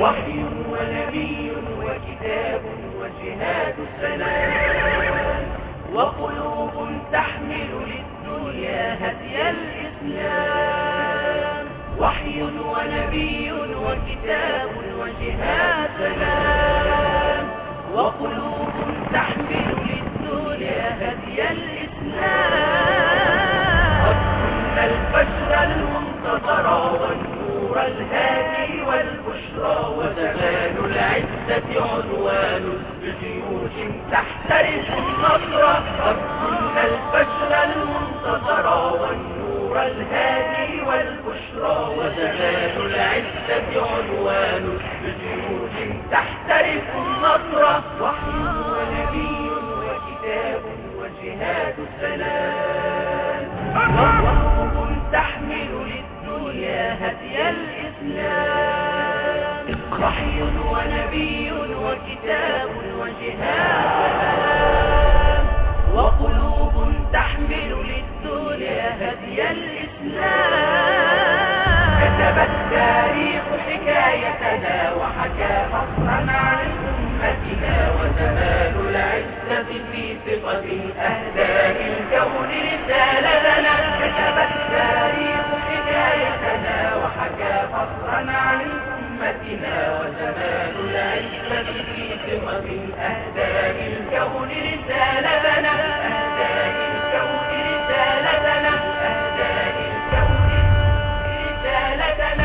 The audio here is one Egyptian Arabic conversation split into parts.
وحي ونبي وكتاب وجهاد السلام وقلوب تحمل للدنيا هدي الإسلام وحي ونبي وكتاب وجهاد سلام وقلوب تحمل للدنيا هدي الإسلام قد كنا الفجر المنتظر والنور الهادي والبشرى وزمان العزة عنوان بجيوش تحترس النصر قد كنا الفجر المنتظر والنور الهادي والبشرى وزمان العزة عنوان بجيوش تحترس النصر وحي ونبي وكتاب وجهاد السلام وقلوب تحمل للدنيا هدي الإسلام وحي ونبي وكتاب وجهاد وقلوب تحمل للدنيا هدي الإسلام كتب التاريخ حكايتنا وحكى فصلا عن أمتنا وزمان العزة في ثقة أهداف الكون رسالة لنا كتب التاريخ حكايتنا وحكى فصلا عن أمتنا وزمان العزة في ثقة أهداف الكون رسالة لنا أهداف الكون رسالة لنا أهداف الكون رسالة لنا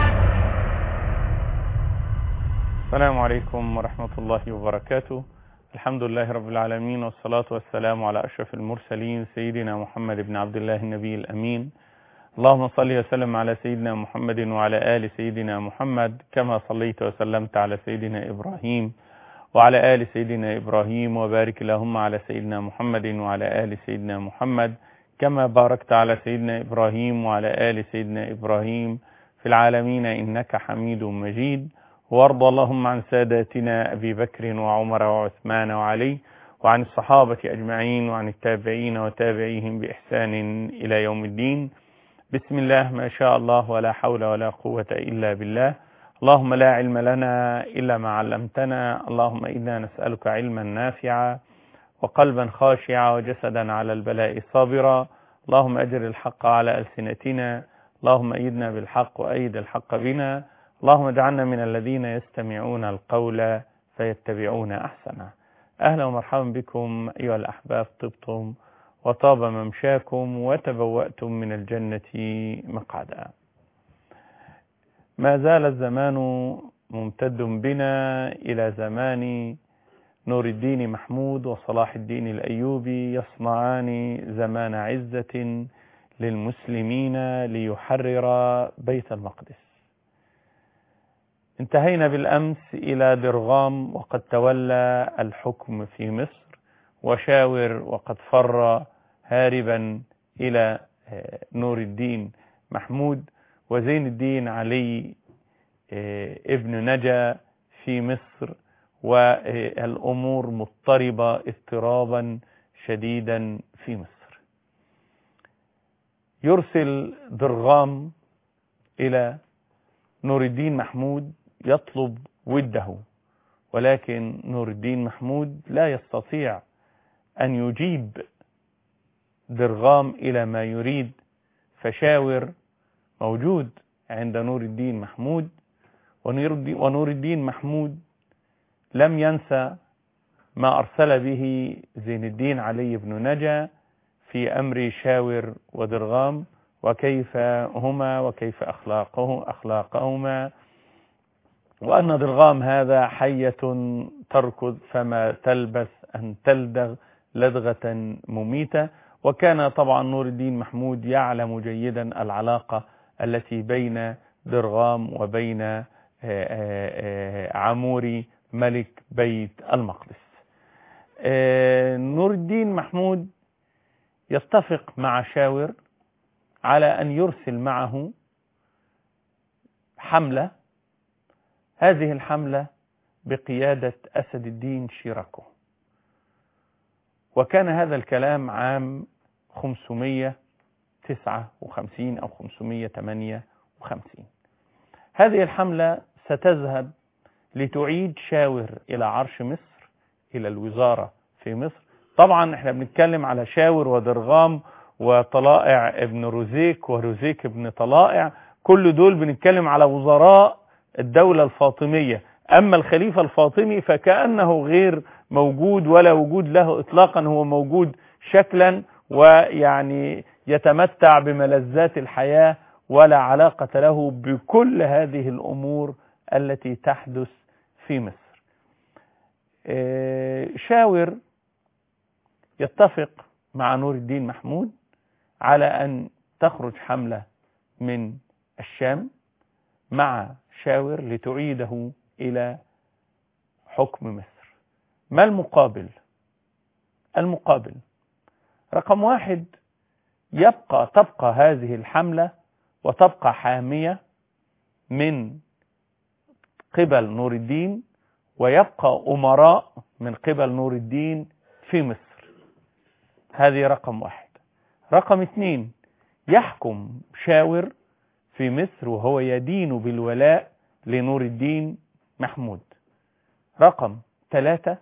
السلام عليكم ورحمة الله وبركاته الحمد لله رب العالمين والصلاة والسلام على أشرف المرسلين سيدنا محمد بن عبد الله النبي الأمين اللهم صل وسلم على سيدنا محمد وعلى آل سيدنا محمد كما صليت وسلمت على سيدنا إبراهيم وعلى آل سيدنا إبراهيم وبارك اللهم على سيدنا محمد وعلى آل سيدنا محمد كما باركت على سيدنا إبراهيم وعلى آل سيدنا إبراهيم في العالمين إنك حميد مجيد وارض اللهم عن ساداتنا أبي بكر وعمر وعثمان وعلي وعن الصحابة أجمعين وعن التابعين وتابعيهم بإحسان إلى يوم الدين بسم الله ما شاء الله ولا حول ولا قوة إلا بالله اللهم لا علم لنا إلا ما علمتنا اللهم إنا نسألك علما نافعا وقلبا خاشعا وجسدا على البلاء صابرا اللهم أجر الحق على ألسنتنا اللهم أيدنا بالحق وأيد الحق بنا اللهم اجعلنا من الذين يستمعون القول فيتبعون أحسنه أهلا ومرحبا بكم أيها الأحباب طبتم وطاب ممشاكم وتبوأتم من الجنة مقعدا ما زال الزمان ممتد بنا إلى زمان نور الدين محمود وصلاح الدين الأيوبي يصنعان زمان عزة للمسلمين ليحرر بيت المقدس انتهينا بالأمس إلى درغام وقد تولى الحكم في مصر وشاور وقد فر هاربا إلى نور الدين محمود وزين الدين علي ابن نجا في مصر والأمور مضطربة اضطرابا شديدا في مصر يرسل درغام إلى نور الدين محمود يطلب وده ولكن نور الدين محمود لا يستطيع أن يجيب درغام إلى ما يريد فشاور موجود عند نور الدين محمود ونور الدين محمود لم ينسى ما أرسل به زين الدين علي بن نجا في أمر شاور ودرغام وكيف هما وكيف أخلاقه أخلاقهما وأن درغام هذا حية تركض فما تلبث أن تلدغ لدغة مميتة وكان طبعا نور الدين محمود يعلم جيدا العلاقة التي بين درغام وبين عموري ملك بيت المقدس نور الدين محمود يتفق مع شاور على أن يرسل معه حملة هذه الحملة بقيادة أسد الدين شيراكو وكان هذا الكلام عام 559 أو 558 هذه الحملة ستذهب لتعيد شاور إلى عرش مصر إلى الوزارة في مصر طبعا احنا بنتكلم على شاور ودرغام وطلائع ابن روزيك وروزيك ابن طلائع كل دول بنتكلم على وزراء الدولة الفاطمية أما الخليفة الفاطمي فكأنه غير موجود ولا وجود له إطلاقا هو موجود شكلا ويعني يتمتع بملذات الحياة ولا علاقة له بكل هذه الأمور التي تحدث في مصر شاور يتفق مع نور الدين محمود على أن تخرج حملة من الشام مع شاور لتعيده إلى حكم مصر ما المقابل المقابل رقم واحد يبقى تبقى هذه الحملة وتبقى حامية من قبل نور الدين ويبقى أمراء من قبل نور الدين في مصر هذه رقم واحد رقم اثنين يحكم شاور في مصر وهو يدين بالولاء لنور الدين محمود رقم ثلاثة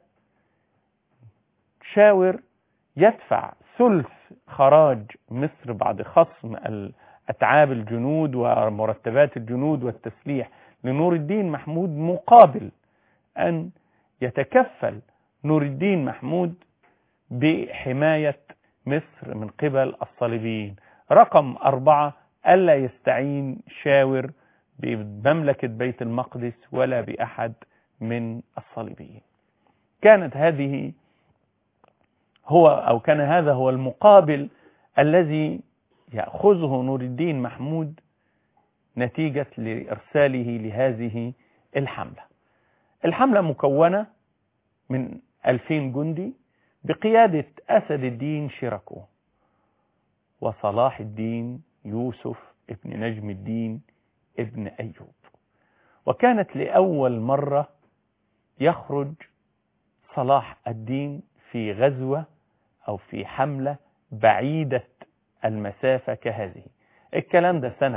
شاور يدفع ثلث خراج مصر بعد خصم أتعاب الجنود ومرتبات الجنود والتسليح لنور الدين محمود مقابل أن يتكفل نور الدين محمود بحماية مصر من قبل الصليبيين رقم أربعة ألا يستعين شاور بمملكة بيت المقدس ولا بأحد من الصليبيين كانت هذه هو أو كان هذا هو المقابل الذي يأخذه نور الدين محمود نتيجة لإرساله لهذه الحملة الحملة مكونة من ألفين جندي بقيادة أسد الدين شيراكو وصلاح الدين يوسف ابن نجم الدين ابن أيوب وكانت لأول مرة يخرج صلاح الدين في غزوة أو في حملة بعيدة المسافة كهذه الكلام ده سنة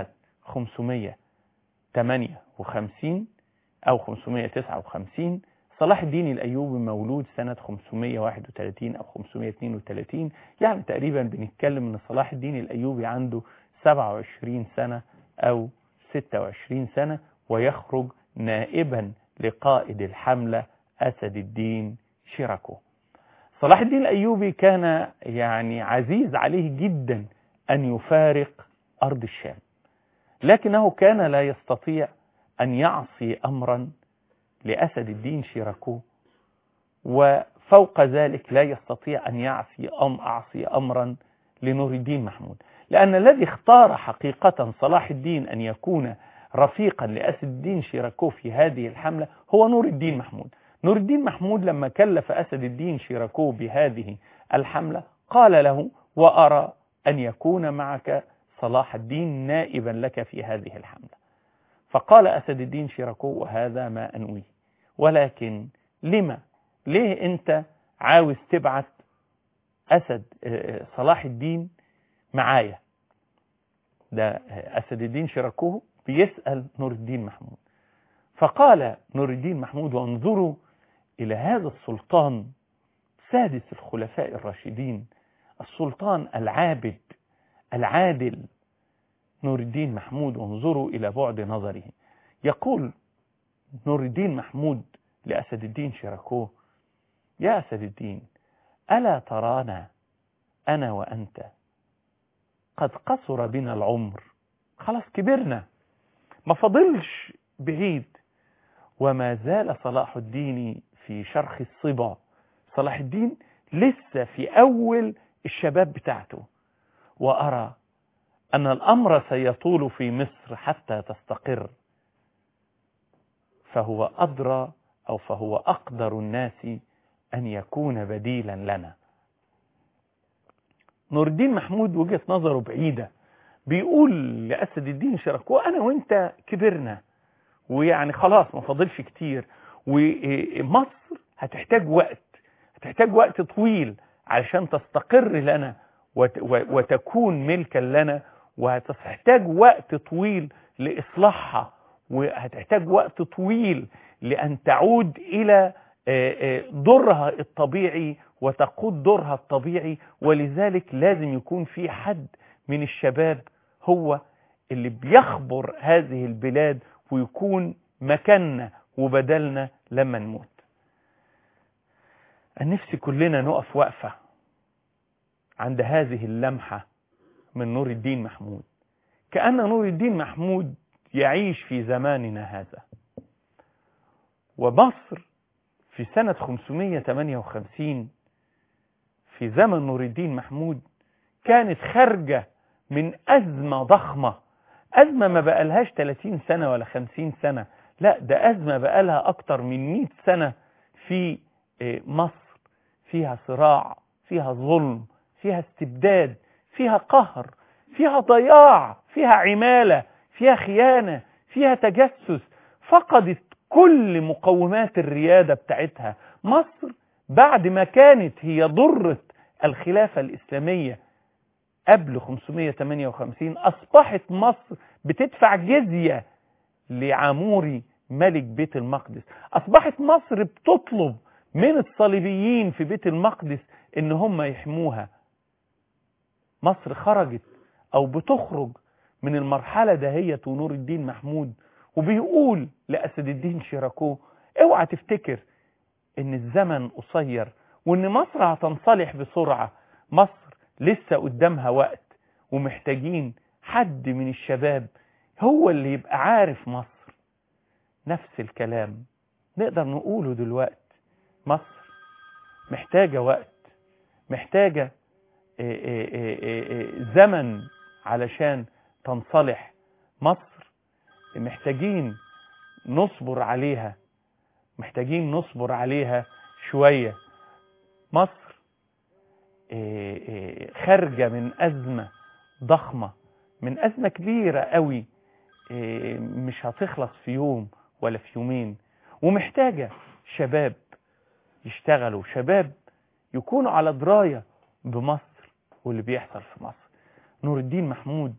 558 أو 559 صلاح الدين الأيوبي مولود سنة 531 أو 532 يعني تقريبا بنتكلم أن صلاح الدين الأيوبي عنده 27 سنة أو 26 سنة ويخرج نائبا لقائد الحملة أسد الدين شيراكو صلاح الدين الأيوبي كان يعني عزيز عليه جدا أن يفارق أرض الشام لكنه كان لا يستطيع أن يعصي أمرا لأسد الدين شيراكو وفوق ذلك لا يستطيع أن يعصي أم أعصي أمرا لنور الدين محمود لأن الذي اختار حقيقة صلاح الدين أن يكون رفيقا لأسد الدين شيراكو في هذه الحملة هو نور الدين محمود نور الدين محمود لما كلف أسد الدين شيراكو بهذه الحملة قال له وأرى أن يكون معك صلاح الدين نائبا لك في هذه الحملة فقال أسد الدين شيراكو وهذا ما أنوي ولكن لما ليه أنت عاوز تبعت أسد صلاح الدين معايا ده أسد الدين شيراكو بيسأل نور الدين محمود فقال نور الدين محمود وانظروا إلى هذا السلطان سادس الخلفاء الراشدين السلطان العابد العادل نور الدين محمود وانظروا إلى بعد نظره يقول نور الدين محمود لأسد الدين شيراكوه يا أسد الدين ألا ترانا أنا وأنت قد قصر بنا العمر خلاص كبرنا ما فضلش بعيد وما زال صلاح الدين في شرخ الصبا صلاح الدين لسه في أول الشباب بتاعته وأرى أن الأمر سيطول في مصر حتى تستقر فهو أدرى أو فهو أقدر الناس أن يكون بديلا لنا نور الدين محمود وجهة نظره بعيدة بيقول لأسد الدين شركو أنا وإنت كبرنا ويعني خلاص ما فاضلش كتير ومصر هتحتاج وقت هتحتاج وقت طويل علشان تستقر لنا وتكون ملكا لنا وهتحتاج وقت طويل لإصلاحها وهتحتاج وقت طويل لأن تعود إلى دورها الطبيعي وتقود دورها الطبيعي ولذلك لازم يكون في حد من الشباب هو اللي بيخبر هذه البلاد ويكون مكاننا وبدلنا لما نموت نفسي كلنا نقف وقفة عند هذه اللمحة من نور الدين محمود كأن نور الدين محمود يعيش في زماننا هذا ومصر في سنة 558 في زمن نور الدين محمود كانت خارجة من أزمة ضخمة أزمة ما بقالهاش 30 سنة ولا 50 سنة لا ده أزمة بقالها أكتر من 100 سنة في مصر فيها صراع فيها ظلم فيها استبداد فيها قهر فيها ضياع فيها عمالة فيها خيانة فيها تجسس فقدت كل مقومات الريادة بتاعتها مصر بعد ما كانت هي ضرة الخلافة الإسلامية قبل 558 أصبحت مصر بتدفع جزية لعموري ملك بيت المقدس أصبحت مصر بتطلب من الصليبيين في بيت المقدس إن هم يحموها مصر خرجت أو بتخرج من المرحلة دهية ونور الدين محمود وبيقول لأسد الدين شيراكو اوعى تفتكر ان الزمن قصير وان مصر هتنصلح بسرعة مصر لسه قدامها وقت ومحتاجين حد من الشباب هو اللي يبقى عارف مصر نفس الكلام نقدر نقوله دلوقتي مصر محتاجة وقت محتاجة زمن علشان تنصلح مصر محتاجين نصبر عليها محتاجين نصبر عليها شوية مصر خارجة من أزمة ضخمة من أزمة كبيرة قوي مش هتخلص في يوم ولا في يومين ومحتاجة شباب يشتغلوا شباب يكونوا على دراية بمصر واللي بيحصل في مصر نور الدين محمود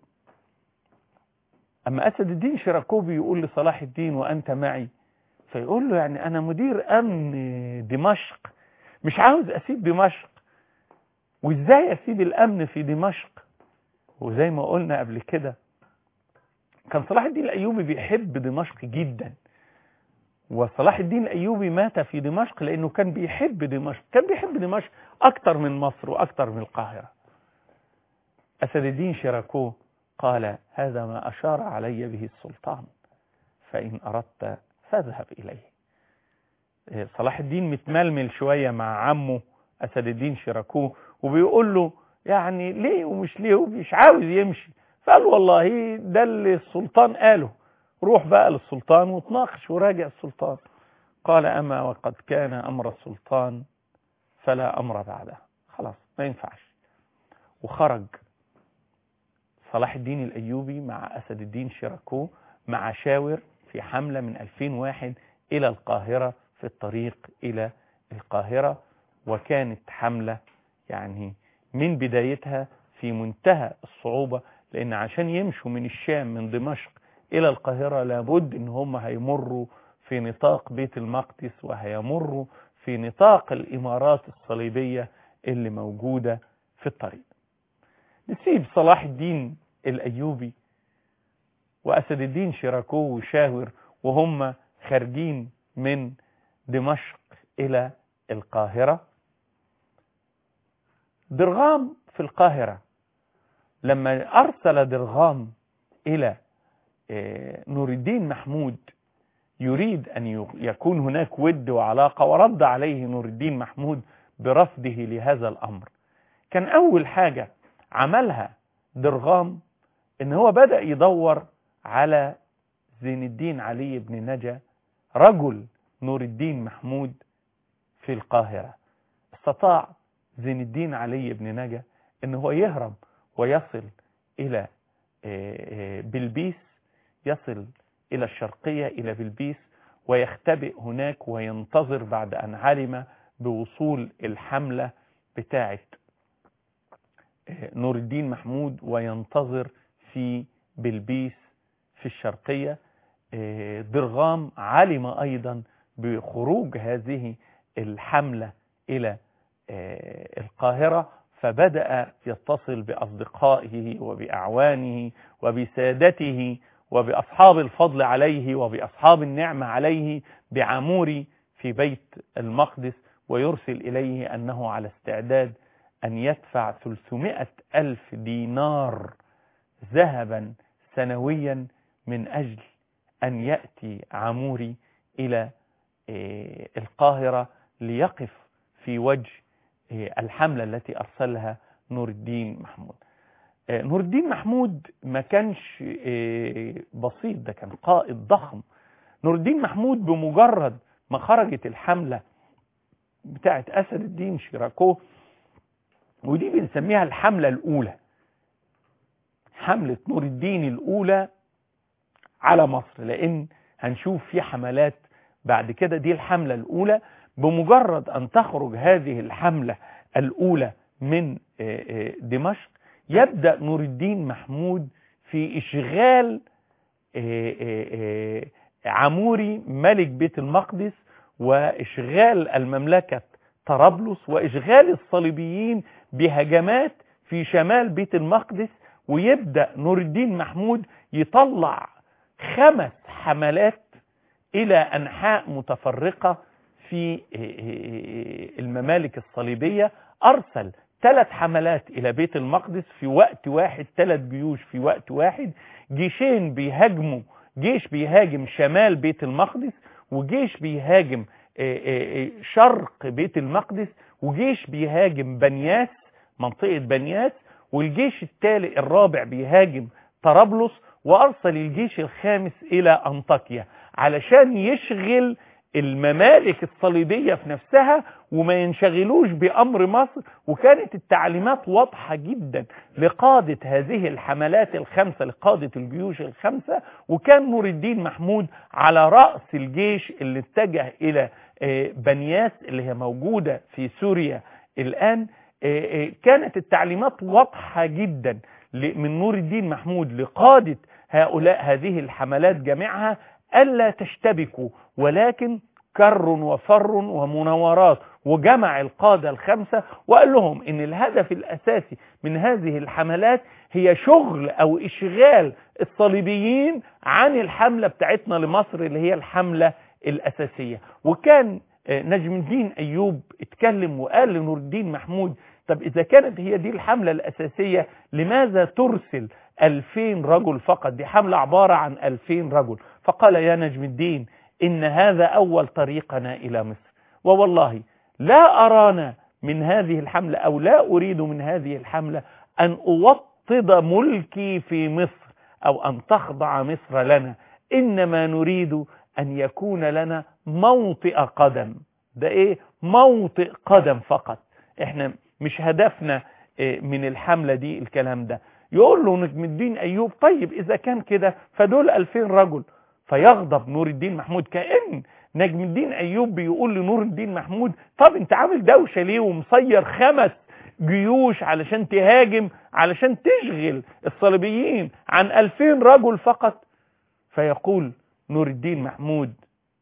أما أسد الدين شراكوبي يقول لصلاح الدين وأنت معي فيقول له يعني أنا مدير أمن دمشق مش عاوز أسيب دمشق وإزاي أسيب الأمن في دمشق وزي ما قلنا قبل كده كان صلاح الدين الأيوبي بيحب دمشق جدا وصلاح الدين الأيوبي مات في دمشق لأنه كان بيحب دمشق كان بيحب دمشق أكتر من مصر وأكتر من القاهرة أسد الدين شراكوه قال هذا ما أشار علي به السلطان فإن أردت فاذهب إليه صلاح الدين متململ شوية مع عمه أسد الدين شراكوه وبيقول له يعني ليه ومش ليه ومش عاوز يمشي فقال والله ده اللي السلطان قاله روح بقى للسلطان وتناقش وراجع السلطان قال أما وقد كان أمر السلطان فلا أمر بعده خلاص ما ينفعش وخرج صلاح الدين الأيوبي مع أسد الدين شيراكو مع شاور في حملة من 2001 إلى القاهرة في الطريق إلى القاهرة وكانت حملة يعني من بدايتها في منتهى الصعوبة لأن عشان يمشوا من الشام من دمشق إلى القاهرة لابد إن هم هيمروا في نطاق بيت المقدس وهيمروا في نطاق الإمارات الصليبية اللي موجودة في الطريق نسيب صلاح الدين الأيوبي وأسد الدين شيراكو وشاور وهم خارجين من دمشق إلى القاهرة درغام في القاهرة لما أرسل درغام إلى نور الدين محمود يريد أن يكون هناك ود وعلاقة ورد عليه نور الدين محمود برفضه لهذا الأمر كان أول حاجة عملها درغام ان هو بدأ يدور على زين الدين علي بن نجا رجل نور الدين محمود في القاهرة استطاع زين الدين علي بن نجا ان هو يهرب ويصل الى بلبيس يصل الى الشرقية الى بلبيس ويختبئ هناك وينتظر بعد ان علم بوصول الحملة بتاعه نور الدين محمود وينتظر في بلبيس في الشرقية درغام علم أيضا بخروج هذه الحملة إلى القاهرة فبدأ يتصل بأصدقائه وبأعوانه وبسادته وبأصحاب الفضل عليه وبأصحاب النعمة عليه بعموري في بيت المقدس ويرسل إليه أنه على استعداد أن يدفع 300 ألف دينار ذهبا سنويا من أجل أن يأتي عموري إلى القاهرة ليقف في وجه الحملة التي أرسلها نور الدين محمود نور الدين محمود ما كانش بسيط ده كان قائد ضخم نور الدين محمود بمجرد ما خرجت الحملة بتاعت أسد الدين شيراكو ودي بنسميها الحملة الأولى حملة نور الدين الأولى على مصر لأن هنشوف في حملات بعد كده دي الحملة الأولى بمجرد أن تخرج هذه الحملة الأولى من دمشق يبدأ نور الدين محمود في إشغال عموري ملك بيت المقدس وإشغال المملكة طرابلس وإشغال الصليبيين بهجمات في شمال بيت المقدس ويبدأ نور الدين محمود يطلع خمس حملات إلى أنحاء متفرقة في الممالك الصليبية أرسل ثلاث حملات إلى بيت المقدس في وقت واحد ثلاث جيوش في وقت واحد جيشين بيهاجموا جيش بيهاجم شمال بيت المقدس وجيش بيهاجم شرق بيت المقدس وجيش بيهاجم بنياس منطقة بنياس والجيش التالي الرابع بيهاجم طرابلس وأرسل الجيش الخامس إلى أنطاكيا علشان يشغل الممالك الصليبية في نفسها وما ينشغلوش بأمر مصر وكانت التعليمات واضحة جدا لقادة هذه الحملات الخمسة لقادة الجيوش الخمسة وكان نور الدين محمود على رأس الجيش اللي اتجه إلى بنياس اللي هي موجودة في سوريا الآن كانت التعليمات واضحة جدا من نور الدين محمود لقادة هؤلاء هذه الحملات جميعها ألا تشتبكوا ولكن كر وفر ومناورات وجمع القادة الخمسة وقال لهم ان الهدف الاساسي من هذه الحملات هي شغل او اشغال الصليبيين عن الحملة بتاعتنا لمصر اللي هي الحملة الاساسية وكان نجم الدين ايوب اتكلم وقال لنور الدين محمود طب اذا كانت هي دي الحملة الاساسية لماذا ترسل ألفين رجل فقط دي حملة عبارة عن ألفين رجل فقال يا نجم الدين إن هذا أول طريقنا إلى مصر ووالله لا أرانا من هذه الحملة أو لا أريد من هذه الحملة أن أوطد ملكي في مصر أو أن تخضع مصر لنا إنما نريد أن يكون لنا موطئ قدم ده إيه موطئ قدم فقط إحنا مش هدفنا من الحملة دي الكلام ده يقول له نجم الدين أيوب طيب إذا كان كده فدول ألفين رجل فيغضب نور الدين محمود كأن نجم الدين أيوب بيقول لنور الدين محمود طب انت عامل دوشة ليه ومصير خمس جيوش علشان تهاجم علشان تشغل الصليبيين عن ألفين رجل فقط فيقول نور الدين محمود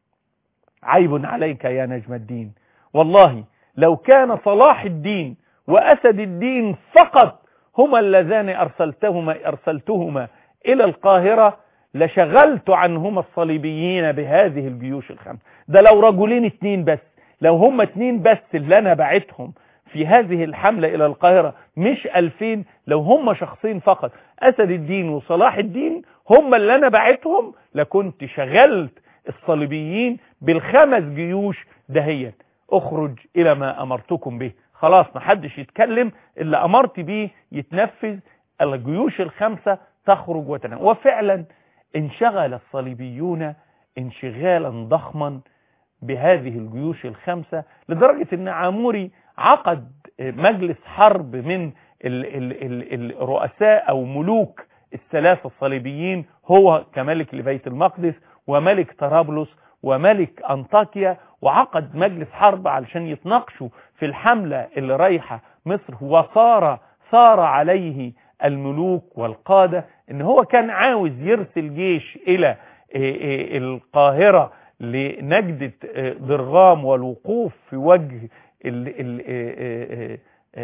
عيب عليك يا نجم الدين والله لو كان صلاح الدين وأسد الدين فقط هما اللذان أرسلتهما, أرسلتهما إلى القاهرة لشغلت عنهما الصليبيين بهذه الجيوش الخمس ده لو رجلين اتنين بس لو هم اتنين بس اللي أنا بعتهم في هذه الحملة إلى القاهرة مش ألفين لو هم شخصين فقط أسد الدين وصلاح الدين هم اللي أنا بعتهم لكنت شغلت الصليبيين بالخمس جيوش دهيت اخرج إلى ما أمرتكم به خلاص محدش يتكلم اللي أمرت بيه يتنفذ الجيوش الخمسة تخرج وتنام وفعلا انشغل الصليبيون انشغالا ضخما بهذه الجيوش الخمسة لدرجة ان عاموري عقد مجلس حرب من ال ال ال الرؤساء او ملوك الثلاثة الصليبيين هو كملك لبيت المقدس وملك طرابلس وملك انطاكيا وعقد مجلس حرب علشان يتناقشوا في الحملة اللي رايحة مصر وصار صار عليه الملوك والقادة ان هو كان عاوز يرسل جيش الى القاهرة لنجدة ضرغام والوقوف في وجه ال ال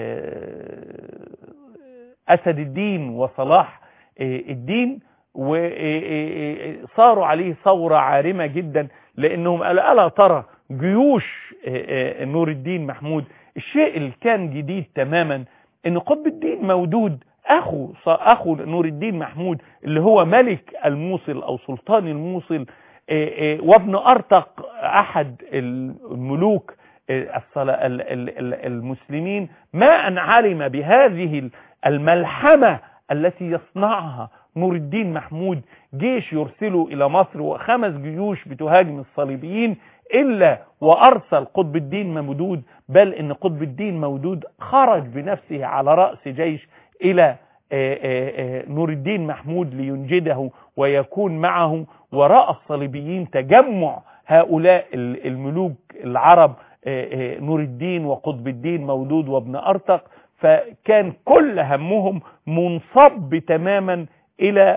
أسد الدين وصلاح الدين وصاروا عليه ثورة عارمة جدا لأنهم قالوا ألا ترى جيوش نور الدين محمود الشيء اللي كان جديد تماما ان قطب الدين مودود اخو اخو نور الدين محمود اللي هو ملك الموصل او سلطان الموصل وابن ارتق احد الملوك المسلمين ما ان علم بهذه الملحمة التي يصنعها نور الدين محمود جيش يرسله الى مصر وخمس جيوش بتهاجم الصليبيين إلا وأرسل قطب الدين مودود بل إن قطب الدين مودود خرج بنفسه على رأس جيش إلى نور الدين محمود لينجده ويكون معه وراء الصليبيين تجمع هؤلاء الملوك العرب نور الدين وقطب الدين مودود وابن أرتق فكان كل همهم منصب تماما إلى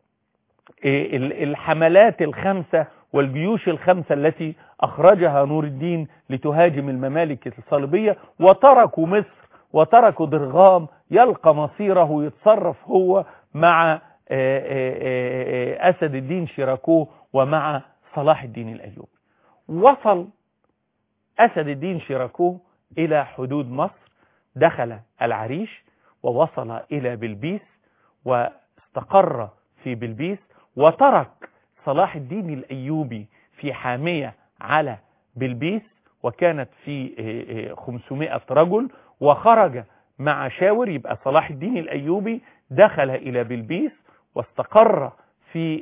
الحملات الخمسة والجيوش الخمسة التي أخرجها نور الدين لتهاجم الممالك الصليبية وتركوا مصر وتركوا ضرغام يلقى مصيره يتصرف هو مع أسد الدين شيراكو ومع صلاح الدين الأيوبي وصل أسد الدين شيراكو إلى حدود مصر دخل العريش ووصل إلى بلبيس واستقر في بلبيس وترك صلاح الدين الأيوبي في حامية على بلبيس وكانت في 500 رجل وخرج مع شاور يبقى صلاح الدين الأيوبي دخل إلى بلبيس واستقر في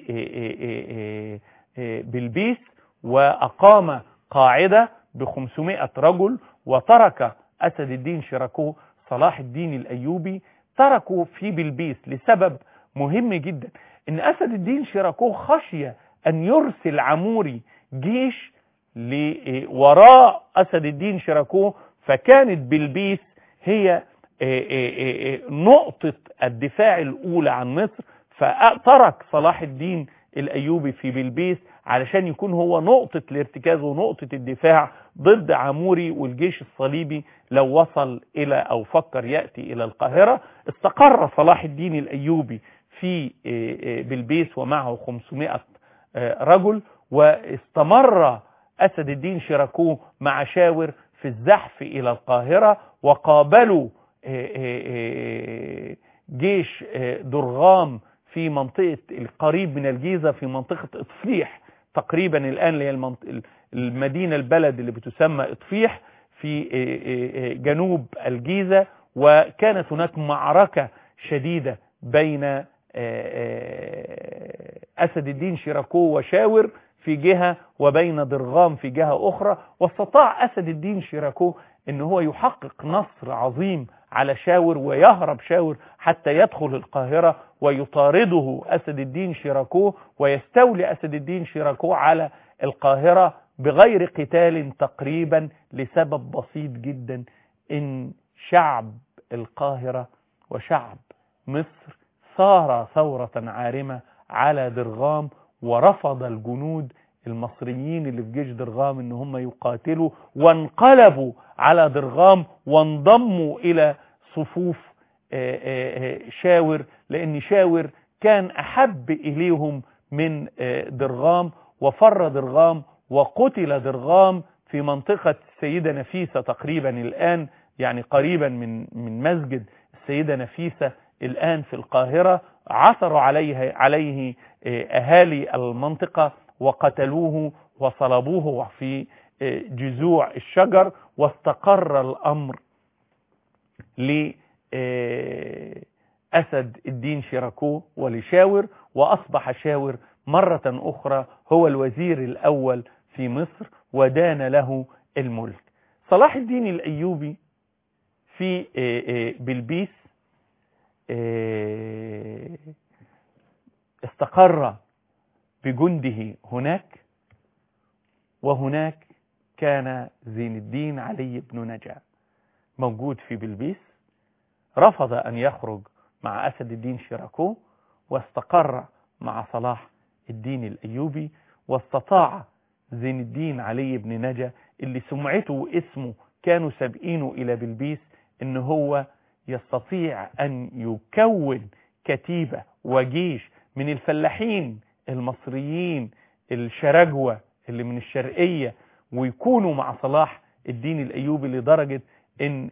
بلبيس وأقام قاعدة ب 500 رجل وترك أسد الدين شراكو صلاح الدين الأيوبي تركوا في بلبيس لسبب مهم جدا ان اسد الدين شيراكو خشية ان يرسل عموري جيش وراء اسد الدين شيراكو فكانت بلبيس هي نقطة الدفاع الاولى عن مصر فترك صلاح الدين الايوبي في بلبيس علشان يكون هو نقطة الارتكاز ونقطة الدفاع ضد عموري والجيش الصليبي لو وصل الى او فكر يأتي الى القاهرة استقر صلاح الدين الايوبي في بلبيس ومعه 500 رجل واستمر أسد الدين شيراكو مع شاور في الزحف إلى القاهرة وقابلوا جيش درغام في منطقة القريب من الجيزة في منطقة إطفيح تقريبا الآن اللي هي المدينة البلد اللي بتسمى إطفيح في جنوب الجيزة وكانت هناك معركة شديدة بين أسد الدين شيراكو وشاور في جهة وبين ضرغام في جهة أخرى واستطاع أسد الدين شيراكو أن هو يحقق نصر عظيم على شاور ويهرب شاور حتى يدخل القاهرة ويطارده أسد الدين شيراكو ويستولي أسد الدين شيراكو على القاهرة بغير قتال تقريبا لسبب بسيط جدا إن شعب القاهرة وشعب مصر ثار ثورة عارمة على درغام ورفض الجنود المصريين اللي في جيش درغام ان هم يقاتلوا وانقلبوا على درغام وانضموا الى صفوف شاور لان شاور كان احب اليهم من درغام وفر درغام وقتل درغام في منطقة السيدة نفيسة تقريبا الآن يعني قريبا من من مسجد السيدة نفيسة الآن في القاهرة عثروا عليه عليه أهالي المنطقة وقتلوه وصلبوه في جذوع الشجر واستقر الأمر لأسد الدين شيراكو ولشاور وأصبح شاور مرة أخرى هو الوزير الأول في مصر ودان له الملك صلاح الدين الأيوبي في بلبيس استقر بجنده هناك وهناك كان زين الدين علي بن نجا موجود في بلبيس رفض أن يخرج مع أسد الدين شيراكو واستقر مع صلاح الدين الأيوبي واستطاع زين الدين علي بن نجا اللي سمعته واسمه كانوا سابقينه إلى بلبيس إن هو يستطيع أن يكون كتيبة وجيش من الفلاحين المصريين الشرجوة اللي من الشرقية ويكونوا مع صلاح الدين الأيوبي لدرجة إن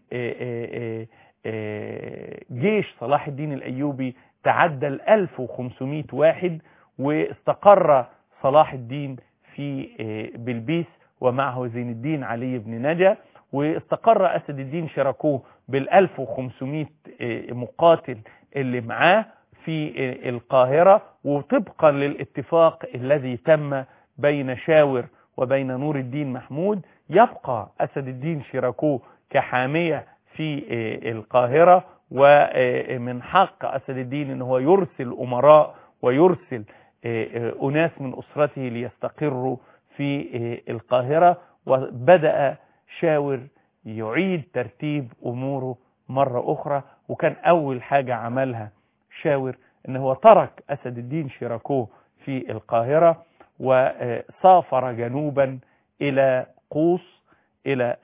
جيش صلاح الدين الأيوبي تعدى ال 1500 واحد واستقر صلاح الدين في بلبيس ومعه زين الدين علي بن نجا واستقر أسد الدين شراكوه بال 1500 مقاتل اللي معاه في القاهرة وطبقا للاتفاق الذي تم بين شاور وبين نور الدين محمود يبقى أسد الدين شراكوه كحامية في القاهرة ومن حق أسد الدين أنه هو يرسل أمراء ويرسل أناس من أسرته ليستقروا في القاهرة وبدأ شاور يعيد ترتيب أموره مرة أخرى وكان أول حاجة عملها شاور أنه هو ترك أسد الدين شيراكوه في القاهرة وسافر جنوبا إلى قوس إلى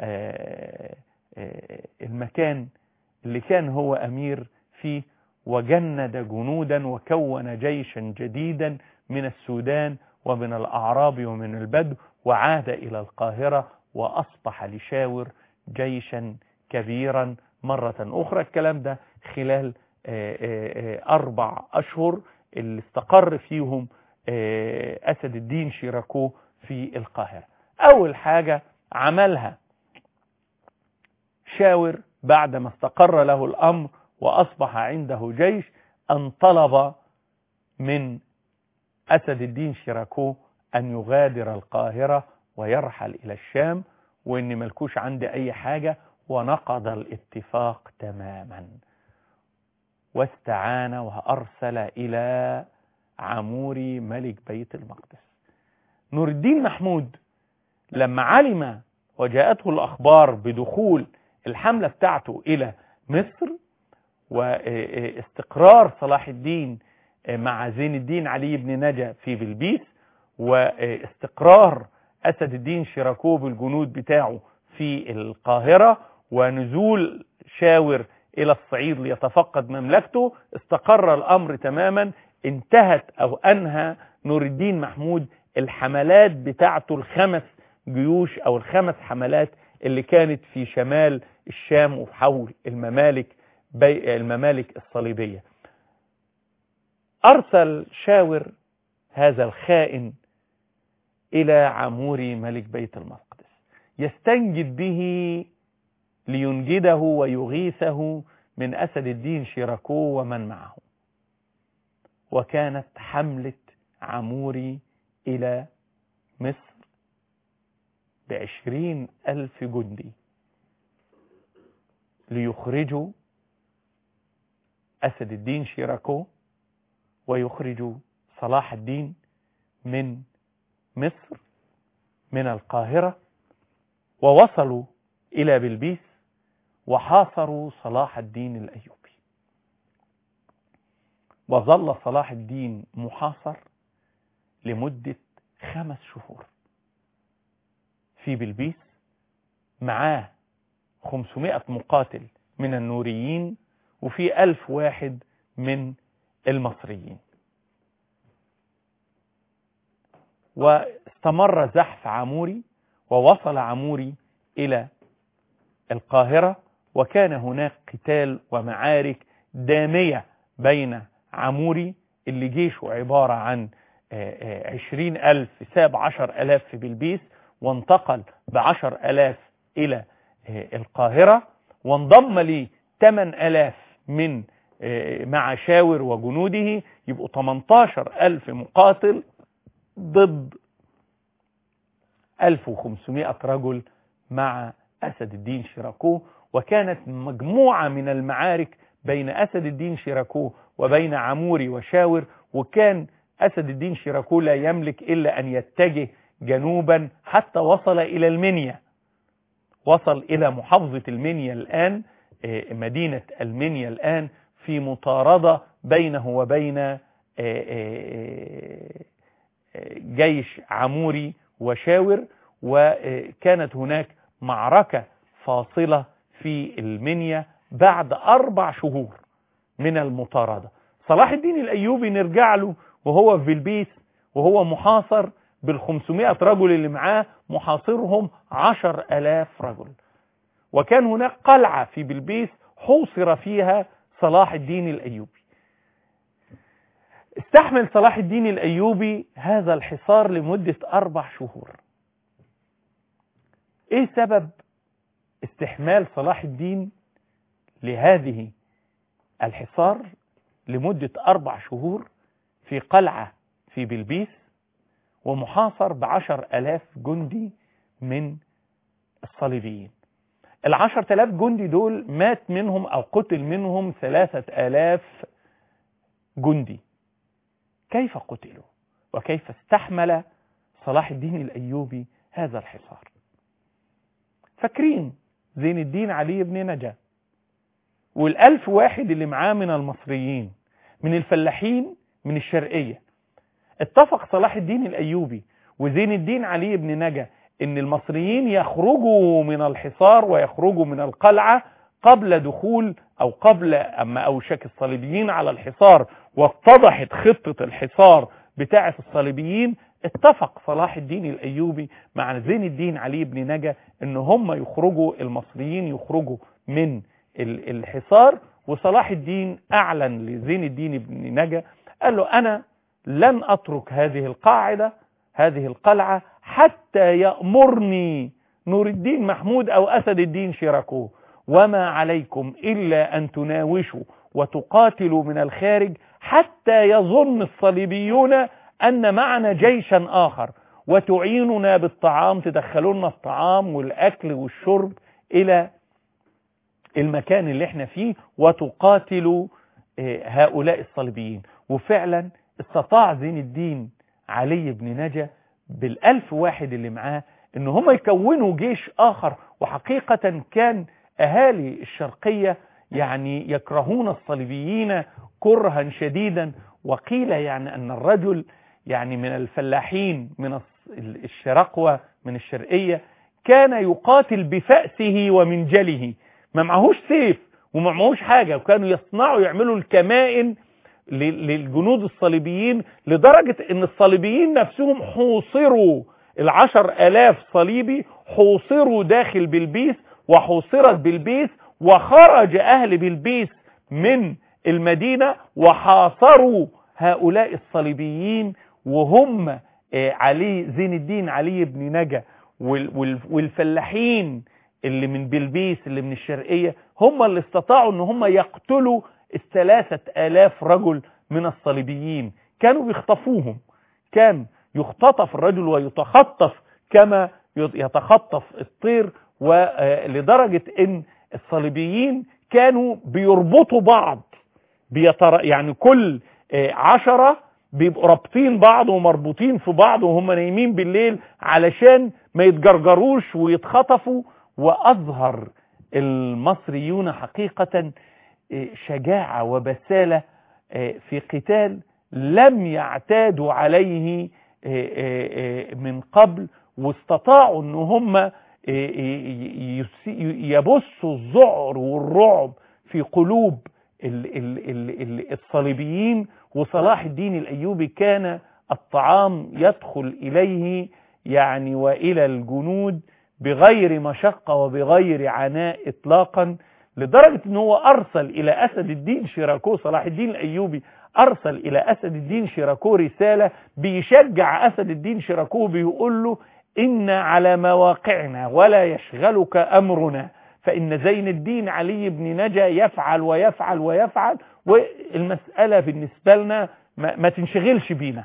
المكان اللي كان هو أمير فيه وجند جنودا وكون جيشا جديدا من السودان ومن الأعراب ومن البدو وعاد إلى القاهرة وأصبح لشاور جيشا كبيرا مرة أخرى الكلام ده خلال أربع أشهر اللي استقر فيهم أسد الدين شيراكو في القاهرة أول حاجة عملها شاور بعدما استقر له الأمر وأصبح عنده جيش أن طلب من أسد الدين شيراكو أن يغادر القاهرة ويرحل إلى الشام وإن ملكوش عندي أي حاجة ونقض الاتفاق تماما واستعان وأرسل إلى عموري ملك بيت المقدس نور الدين محمود لما علم وجاءته الأخبار بدخول الحملة بتاعته إلى مصر واستقرار صلاح الدين مع زين الدين علي بن نجا في بلبيس واستقرار أسد الدين شيراكو بالجنود بتاعه في القاهرة ونزول شاور إلى الصعيد ليتفقد مملكته استقر الأمر تماما انتهت أو أنهى نور الدين محمود الحملات بتاعته الخمس جيوش أو الخمس حملات اللي كانت في شمال الشام وحول الممالك بي الممالك الصليبية أرسل شاور هذا الخائن إلى عموري ملك بيت المقدس يستنجد به لينجده ويغيثه من أسد الدين شيراكو ومن معه وكانت حملة عموري إلى مصر بعشرين ألف جندي ليخرجوا أسد الدين شيراكو ويخرجوا صلاح الدين من مصر من القاهرة ووصلوا إلى بلبيس وحاصروا صلاح الدين الأيوبي وظل صلاح الدين محاصر لمدة خمس شهور في بلبيس معاه 500 مقاتل من النوريين وفي ألف واحد من المصريين واستمر زحف عموري ووصل عموري إلى القاهرة وكان هناك قتال ومعارك دامية بين عموري اللي جيشه عبارة عن عشرين ألف ساب عشر ألاف في بلبيس وانتقل بعشر ألاف إلى القاهرة وانضم لي تمن ألاف من مع شاور وجنوده يبقوا 18 ألف مقاتل ضد 1500 رجل مع أسد الدين شيراكو وكانت مجموعة من المعارك بين أسد الدين شيراكو وبين عموري وشاور وكان أسد الدين شيراكو لا يملك إلا أن يتجه جنوبا حتى وصل إلى المنيا وصل إلى محافظة المنيا الآن مدينة المنيا الآن في مطاردة بينه وبين جيش عموري وشاور وكانت هناك معركة فاصلة في المنيا بعد أربع شهور من المطاردة صلاح الدين الأيوبي نرجع له وهو في بلبيس وهو محاصر بالخمسمائة رجل اللي معاه محاصرهم عشر ألاف رجل وكان هناك قلعة في بلبيس حوصر فيها صلاح الدين الأيوبي استحمل صلاح الدين الأيوبي هذا الحصار لمدة أربع شهور إيه سبب استحمال صلاح الدين لهذه الحصار لمدة أربع شهور في قلعة في بلبيس ومحاصر بعشر ألاف جندي من الصليبيين العشر تلاف جندي دول مات منهم أو قتل منهم ثلاثة آلاف جندي كيف قتلوا وكيف استحمل صلاح الدين الأيوبي هذا الحصار فاكرين زين الدين علي بن نجا والألف واحد اللي معاه من المصريين من الفلاحين من الشرقية اتفق صلاح الدين الأيوبي وزين الدين علي بن نجا ان المصريين يخرجوا من الحصار ويخرجوا من القلعة قبل دخول او قبل اما اوشك الصليبيين على الحصار واتضحت خطة الحصار بتاعة الصليبيين اتفق صلاح الدين الايوبي مع زين الدين علي بن نجا ان هم يخرجوا المصريين يخرجوا من الحصار وصلاح الدين اعلن لزين الدين بن نجا قال له انا لن اترك هذه القاعدة هذه القلعة حتى يأمرني نور الدين محمود أو أسد الدين شيراكو وما عليكم إلا أن تناوشوا وتقاتلوا من الخارج حتى يظن الصليبيون أن معنا جيشا آخر وتعيننا بالطعام تدخلونا الطعام والأكل والشرب إلى المكان اللي احنا فيه وتقاتلوا هؤلاء الصليبيين وفعلا استطاع زين الدين علي بن نجا بالألف واحد اللي معاه ان هم يكونوا جيش آخر وحقيقة كان أهالي الشرقية يعني يكرهون الصليبيين كرها شديدا وقيل يعني أن الرجل يعني من الفلاحين من الشرقوة من الشرقية كان يقاتل بفأسه ومنجله ما معهوش سيف وما معهوش حاجة وكانوا يصنعوا يعملوا الكمائن للجنود الصليبيين لدرجة ان الصليبيين نفسهم حوصروا العشر الاف صليبي حوصروا داخل بلبيس وحوصرت بلبيس وخرج اهل بلبيس من المدينة وحاصروا هؤلاء الصليبيين وهم علي زين الدين علي بن نجا والفلاحين اللي من بلبيس اللي من الشرقية هم اللي استطاعوا ان هم يقتلوا الثلاثة آلاف رجل من الصليبيين كانوا بيخطفوهم كان يختطف الرجل ويتخطف كما يتخطف الطير ولدرجة ان الصليبيين كانوا بيربطوا بعض بيطر يعني كل عشرة بيبقوا رابطين بعض ومربوطين في بعض وهم نايمين بالليل علشان ما يتجرجروش ويتخطفوا وأظهر المصريون حقيقة شجاعة وبسالة في قتال لم يعتادوا عليه من قبل واستطاعوا ان هم يبثوا الذعر والرعب في قلوب الصليبيين وصلاح الدين الايوبي كان الطعام يدخل اليه يعني والى الجنود بغير مشقة وبغير عناء اطلاقا لدرجة ان هو ارسل الى اسد الدين شيراكو صلاح الدين الايوبي ارسل الى اسد الدين شيراكو رسالة بيشجع اسد الدين شيراكو بيقول له ان على مواقعنا ولا يشغلك امرنا فان زين الدين علي بن نجا يفعل ويفعل ويفعل والمسألة بالنسبة لنا ما, ما تنشغلش بينا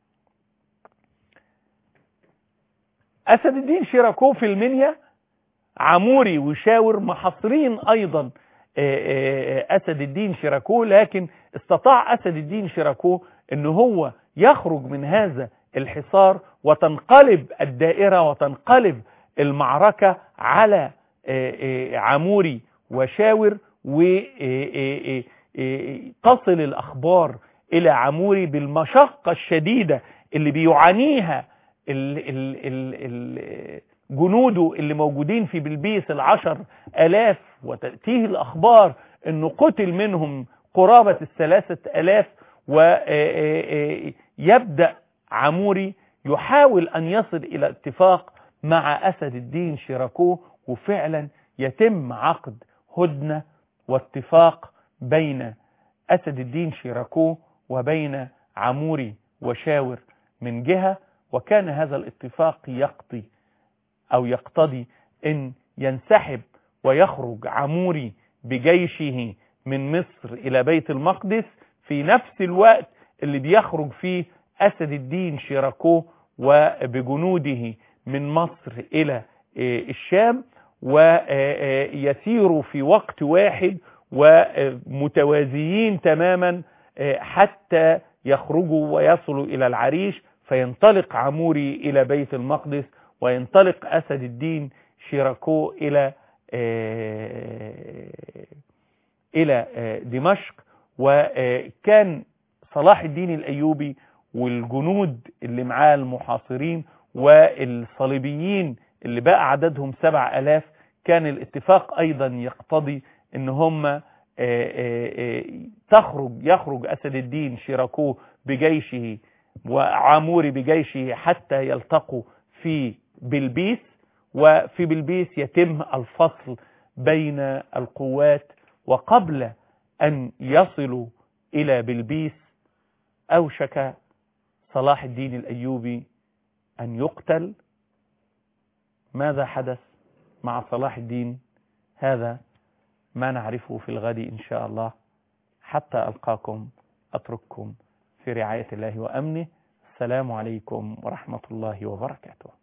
اسد الدين شيراكو في المنيا عموري وشاور محاصرين ايضا اسد الدين شيراكو لكن استطاع اسد الدين شيراكو ان هو يخرج من هذا الحصار وتنقلب الدائرة وتنقلب المعركة على عموري وشاور وتصل الاخبار الى عموري بالمشقة الشديدة اللي بيعانيها ال ال ال ال جنوده اللي موجودين في بلبيس العشر ألاف وتأتيه الأخبار أنه قتل منهم قرابة الثلاثة ألاف ويبدأ عموري يحاول أن يصل إلى اتفاق مع أسد الدين شيراكو وفعلا يتم عقد هدنة واتفاق بين أسد الدين شيراكو وبين عموري وشاور من جهة وكان هذا الاتفاق يقضي أو يقتضي أن ينسحب ويخرج عموري بجيشه من مصر إلى بيت المقدس في نفس الوقت اللي بيخرج فيه أسد الدين شيراكو وبجنوده من مصر إلى الشام ويسيروا في وقت واحد ومتوازيين تماما حتى يخرجوا ويصلوا إلى العريش فينطلق عموري إلى بيت المقدس وينطلق أسد الدين شيراكو إلى إلى دمشق وكان صلاح الدين الأيوبي والجنود اللي معاه المحاصرين والصليبيين اللي بقى عددهم سبع ألاف كان الاتفاق أيضا يقتضي ان هم تخرج يخرج أسد الدين شيراكو بجيشه وعاموري بجيشه حتى يلتقوا في بلبيس وفي بلبيس يتم الفصل بين القوات وقبل أن يصلوا إلى بلبيس أوشك صلاح الدين الأيوبي أن يقتل ماذا حدث مع صلاح الدين هذا ما نعرفه في الغد إن شاء الله حتى ألقاكم أترككم في رعاية الله وأمنه السلام عليكم ورحمة الله وبركاته